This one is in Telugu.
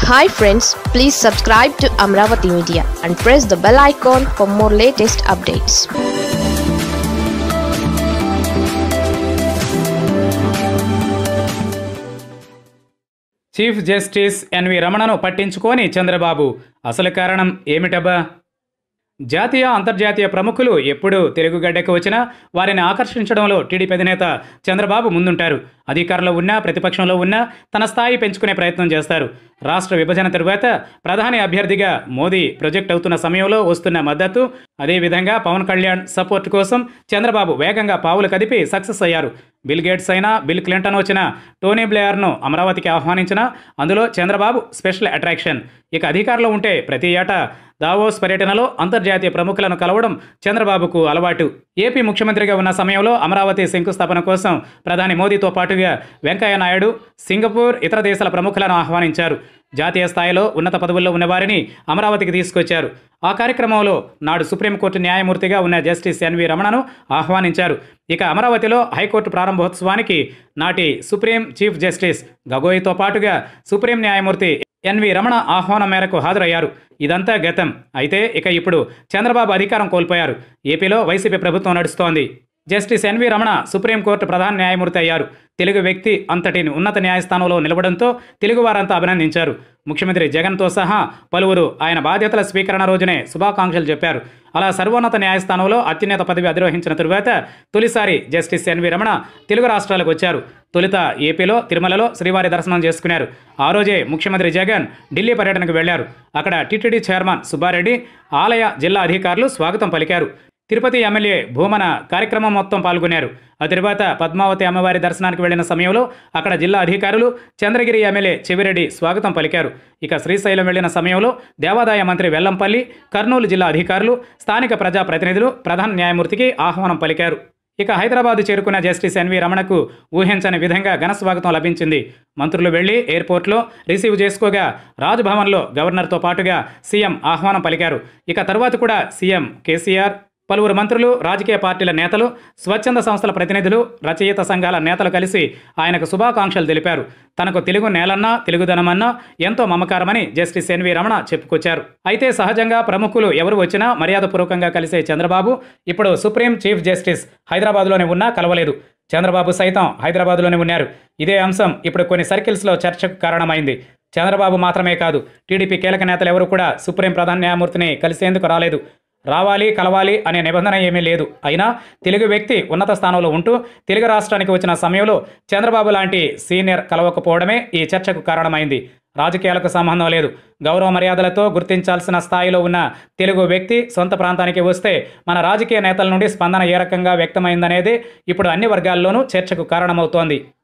hi friends please subscribe to Amaravati media and press the bell icon for more latest updates chief justice NV రమణను పట్టించుకోని చంద్రబాబు అసలు కారణం ఏమిటబ్బా జాతీయ అంతర్జాతీయ ప్రముఖులు ఎప్పుడు తెలుగు గడ్డకు వచ్చినా వారిని ఆకర్షించడంలో టీడీపీ అధినేత చంద్రబాబు ముందుంటారు అధికారంలో ఉన్నా ప్రతిపక్షంలో ఉన్నా తన స్థాయి పెంచుకునే ప్రయత్నం చేస్తారు రాష్ట్ర విభజన తరువాత ప్రధాని అభ్యర్థిగా మోదీ ప్రొజెక్ట్ అవుతున్న సమయంలో వస్తున్న మద్దతు అదేవిధంగా పవన్ కళ్యాణ్ సపోర్ట్ కోసం చంద్రబాబు వేగంగా పావులు కదిపి సక్సెస్ అయ్యారు బిల్ గేట్స్ అయినా బిల్ క్లింటన్ వచ్చిన టోనీ బ్లేయర్ను అమరావతికి ఆహ్వానించిన అందులో చంద్రబాబు స్పెషల్ అట్రాక్షన్ ఇక అధికారంలో ఉంటే ప్రతి ఏటా దావోస్ పర్యటనలో అంతర్జాతీయ ప్రముఖులను కలవడం చంద్రబాబుకు అలవాటు ఏపీ ముఖ్యమంత్రిగా ఉన్న సమయంలో అమరావతి శంకుస్థాపన కోసం ప్రధాని మోదీతో పాటుగా వెంకయ్య నాయుడు సింగపూర్ ఇతర దేశాల ప్రముఖులను ఆహ్వానించారు జాతీయ స్థాయిలో ఉన్నత పదవుల్లో ఉన్నవారిని అమరావతికి తీసుకొచ్చారు ఆ కార్యక్రమంలో నాడు సుప్రీంకోర్టు న్యాయమూర్తిగా ఉన్న జస్టిస్ ఎన్వి రమణను ఆహ్వానించారు ఇక అమరావతిలో హైకోర్టు ప్రారంభోత్సవానికి నాటి సుప్రీం చీఫ్ జస్టిస్ గగోయ్తో పాటుగా సుప్రీం న్యాయమూర్తి ఎన్వి రమణ ఆహ్వానం మేరకు హాజరయ్యారు ఇదంతా గతం అయితే ఇక ఇప్పుడు చంద్రబాబు అధికారం కోల్పోయారు ఏపీలో వైసీపీ ప్రభుత్వం నడుస్తోంది జస్టిస్ ఎన్వి రమణ సుప్రీంకోర్టు ప్రధాన న్యాయమూర్తి అయ్యారు తెలుగు వ్యక్తి అంతటి ఉన్నత న్యాయస్థానంలో నిలవడంతో తెలుగు వారంతా అభినందించారు ముఖ్యమంత్రి జగన్తో సహా పలువురు ఆయన బాధ్యతల స్వీకరణ రోజునే శుభాకాంక్షలు చెప్పారు అలా సర్వోన్నత న్యాయస్థానంలో అత్యున్నత పదవి అధిరోహించిన తరువాత తొలిసారి జస్టిస్ ఎన్వి రమణ తెలుగు రాష్ట్రాలకు వచ్చారు తొలుత ఏపీలో తిరుమలలో శ్రీవారి దర్శనం చేసుకున్నారు ఆ రోజే ముఖ్యమంత్రి జగన్ ఢిల్లీ పర్యటనకు వెళ్లారు అక్కడ టీటీడీ చైర్మన్ సుబ్బారెడ్డి ఆలయ జిల్లా అధికారులు స్వాగతం పలికారు తిరుపతి ఎమ్మెల్యే భూమన కార్యక్రమం మొత్తం పాల్గొన్నారు ఆ తర్వాత పద్మావతి అమ్మవారి దర్శనానికి వెళ్లిన సమయంలో అక్కడ జిల్లా అధికారులు చంద్రగిరి ఎమ్మెల్యే చెవిరెడ్డి స్వాగతం పలికారు ఇక శ్రీశైలం వెళ్లిన సమయంలో దేవాదాయ మంత్రి వెల్లంపల్లి కర్నూలు జిల్లా అధికారులు స్థానిక ప్రజాప్రతినిధులు ప్రధాన న్యాయమూర్తికి ఆహ్వానం పలికారు ఇక హైదరాబాద్ చేరుకున్న జస్టిస్ ఎన్వి రమణకు ఊహించని విధంగా ఘన స్వాగతం లభించింది మంత్రులు వెళ్లి ఎయిర్పోర్ట్లో రిసీవ్ చేసుకోగా రాజ్భవన్లో గవర్నర్తో పాటుగా సీఎం ఆహ్వానం పలికారు ఇక తరువాత కూడా సీఎం కేసీఆర్ పలువురు మంత్రులు రాజకీయ పార్టీల నేతలు స్వచ్ఛంద సంస్థల ప్రతినిధులు రచయిత సంఘాల నేతలు కలిసి ఆయనకు శుభాకాంక్షలు తెలిపారు తనకు తెలుగు నేలన్నా తెలుగుదనమన్నా ఎంతో మమకారమని జస్టిస్ ఎన్వి రమణ చెప్పుకొచ్చారు అయితే సహజంగా ప్రముఖులు ఎవరు వచ్చినా మర్యాదపూర్వకంగా కలిసే చంద్రబాబు ఇప్పుడు సుప్రీం చీఫ్ జస్టిస్ హైదరాబాద్లోనే ఉన్నా కలవలేదు చంద్రబాబు సైతం హైదరాబాద్లోనే ఉన్నారు ఇదే అంశం ఇప్పుడు కొన్ని సర్కిల్స్లో చర్చకు కారణమైంది చంద్రబాబు మాత్రమే కాదు టీడీపీ కీలక నేతలు ఎవరు కూడా సుప్రీం ప్రధాన న్యాయమూర్తిని కలిసేందుకు రాలేదు రావాలి కలవాలి అనే నిబంధన ఏమీ లేదు అయినా తెలుగు వ్యక్తి ఉన్నత స్థానంలో ఉంటూ తెలుగు రాష్ట్రానికి వచ్చిన సమయంలో చంద్రబాబు లాంటి సీనియర్ కలవకపోవడమే ఈ చర్చకు కారణమైంది రాజకీయాలకు సంబంధం లేదు గౌరవ మర్యాదలతో గుర్తించాల్సిన స్థాయిలో ఉన్న తెలుగు వ్యక్తి సొంత ప్రాంతానికి వస్తే మన రాజకీయ నేతల నుండి స్పందన ఏ రకంగా వ్యక్తమైందనేది ఇప్పుడు అన్ని వర్గాల్లోనూ చర్చకు కారణమవుతోంది